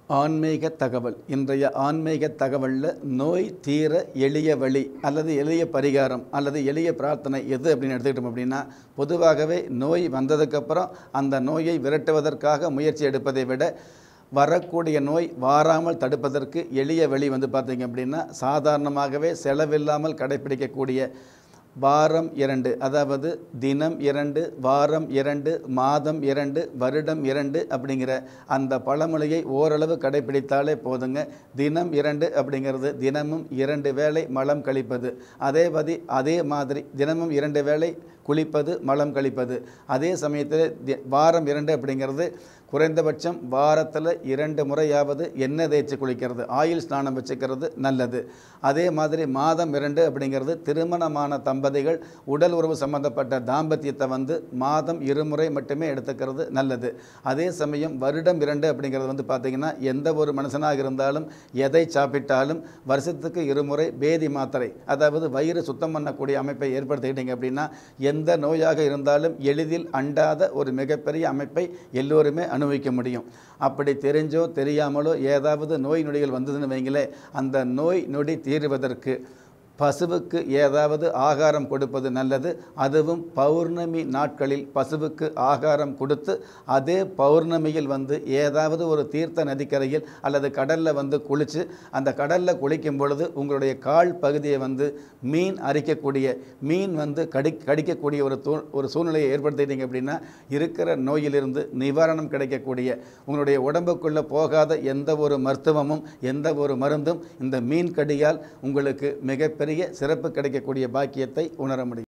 ஆன்மீக தகவல் இன்றைய ஆன்மீக தகவலில் நோய் தீர எளிய வழி அல்லது எளிய பரிகாரம் அல்லது எளிய பிரார்த்தனை எது அப்படின்னு எடுத்துக்கிட்டோம் அப்படின்னா பொதுவாகவே நோய் வந்ததுக்கப்புறம் அந்த நோயை விரட்டுவதற்காக முயற்சி எடுப்பதை விட வரக்கூடிய நோய் வாராமல் தடுப்பதற்கு எளிய வழி வந்து பார்த்தீங்க அப்படின்னா சாதாரணமாகவே செலவில்லாமல் கடைப்பிடிக்கக்கூடிய வாரம் இரண்டு அதாவது தினம் இரண்டு வாரம் இரண்டு மாதம் இரண்டு வருடம் இரண்டு அப்படிங்கிற அந்த பழமொழியை ஓரளவு கடைப்பிடித்தாலே போதுங்க தினம் இரண்டு அப்படிங்கிறது தினமும் இரண்டு வேளை மலம் கழிப்பது அதே பதி அதே மாதிரி தினமும் இரண்டு வேளை குளிப்பது மலம் கழிப்பது அதே சமயத்தில் தி- வாரம் இரண்டு அப்படிங்கிறது குறைந்தபட்சம் வாரத்தில் இரண்டு முறையாவது எண்ணெய் தேய்ச்சி குளிக்கிறது ஆயில் ஸ்நானம் வச்சுக்கிறது நல்லது அதே மாதிரி மாதம் இரண்டு அப்படிங்கிறது திருமணமான தம்பதிகள் உடல் உறவு சம்பந்தப்பட்ட தாம்பத்தியத்தை வந்து மாதம் இருமுறை மட்டுமே எடுத்துக்கிறது நல்லது அதே சமயம் வருடம் இரண்டு அப்படிங்கிறது வந்து பார்த்திங்கன்னா எந்த ஒரு மனுஷனாக இருந்தாலும் எதை சாப்பிட்டாலும் வருஷத்துக்கு இருமுறை பேதி மாத்திரை அதாவது வயிறு சுத்தம் பண்ணக்கூடிய அமைப்பை ஏற்படுத்திக்கிட்டீங்க அப்படின்னா எந்த நோயாக இருந்தாலும் எளிதில் அண்டாத ஒரு மிகப்பெரிய அமைப்பை எல்லோருமே அனுபவிக்க முடியும் அப்படி தெரிஞ்சோ தெரியாமலோ ஏதாவது நோய் நொடிகள் வந்ததுன்னு வைங்களேன் அந்த நோய் நொடி தீருவதற்கு பசுவுக்கு ஏதாவது ஆகாரம் கொடுப்பது நல்லது அதுவும் பௌர்ணமி நாட்களில் பசுவுக்கு ஆகாரம் கொடுத்து அதே பௌர்ணமியில் வந்து ஏதாவது ஒரு தீர்த்த நதிக்கரையில் அல்லது கடலில் வந்து குளித்து அந்த கடலில் குளிக்கும் பொழுது உங்களுடைய கால் பகுதியை வந்து மீன் அரிக்கக்கூடிய மீன் வந்து கடி கடிக்கக்கூடிய ஒரு தூ ஒரு சூழ்நிலையை ஏற்படுத்திட்டீங்க அப்படின்னா இருக்கிற நோயிலிருந்து நிவாரணம் கிடைக்கக்கூடிய உங்களுடைய உடம்புக்குள்ளே போகாத எந்த ஒரு மருத்துவமும் எந்த ஒரு மருந்தும் இந்த மீன் கடியால் உங்களுக்கு மிகப்பெரிய சிறப்பு கிடைக்கக்கூடிய பாக்கியத்தை உணர முடியும்